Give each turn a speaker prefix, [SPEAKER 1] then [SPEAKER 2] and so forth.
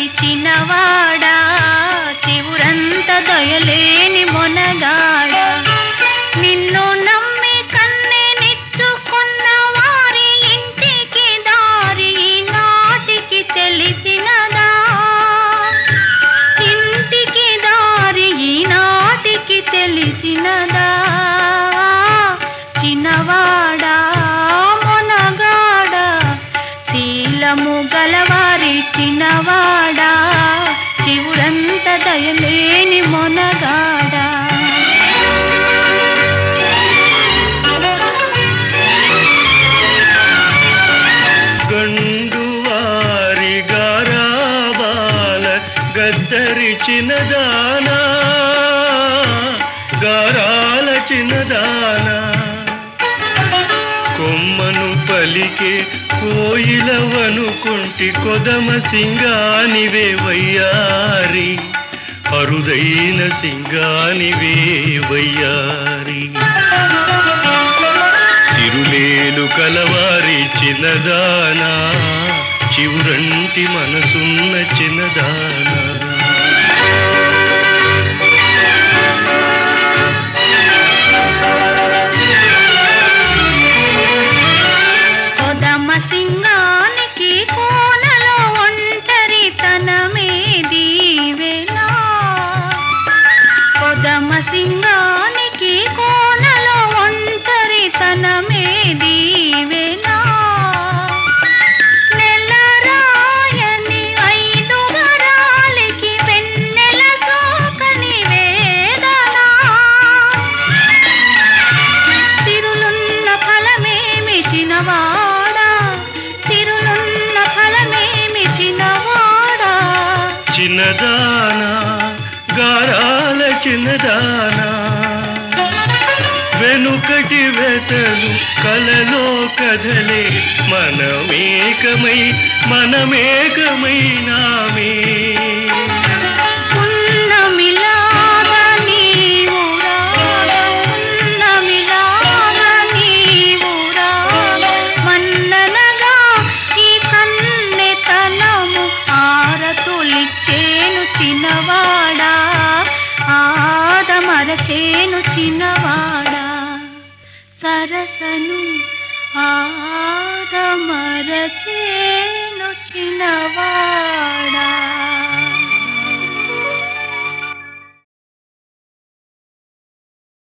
[SPEAKER 1] చిన్నవాడా చివురంత దయలేని మొనగాడ నిన్ను నమ్మి కన్నెనిచ్చుకున్న వారి ఇంటికి దారి ఈనాటికి తెలిసినదా ఇంటికి దారి ఈనాటికి తెలిసినదా చిన్నవాడా మొనగాడా శీలము గలవారి చిన్నవాడా చివురంత దయలేని మొనగాడా
[SPEAKER 2] గండు వారి గారాబాల గద్దరి చిన్నదానా గారాల చిన్నదానా కొమ్మను పలికే కోయిలవనుకుంటి కొదమ సింగానివే వయ్యారి అరుదైన సింగానివే వయ్యారి సిరులేలు కలవారి చిన్నదానా చివురంటి మనసున్న చిన్నదానా
[SPEAKER 1] కొదమ సింగానికి కోనలో ఒంటరి తనమే దీవెనా కొదమ సింగానికి కోనలో ఒంటరి తనమే దీవెనా నెలరాయని ఐదు వరాలకి వెన్నెల సోకని వేదనా తిరులున్న ఫలమేమి చినవాడా తిరులున్న ఫలమేమి చినవాడా
[SPEAKER 2] చిన్నదానా గారాల చిన్నదానా వెనుకటి వెతలు కలలో కదలే మనమేకమై మనమేకమైనామే
[SPEAKER 1] ఉన్నమిలాగా నీవు రాగా, ఉన్నమిలాగా నీవు రాగా, మన్ననగా ఈ కన్నెతనము ఆరతులిచ్చేను చిన్నవాడా ఆదమరచేను చిన్నవాడా సరసను ఆదమరచేను చిన్నవాడా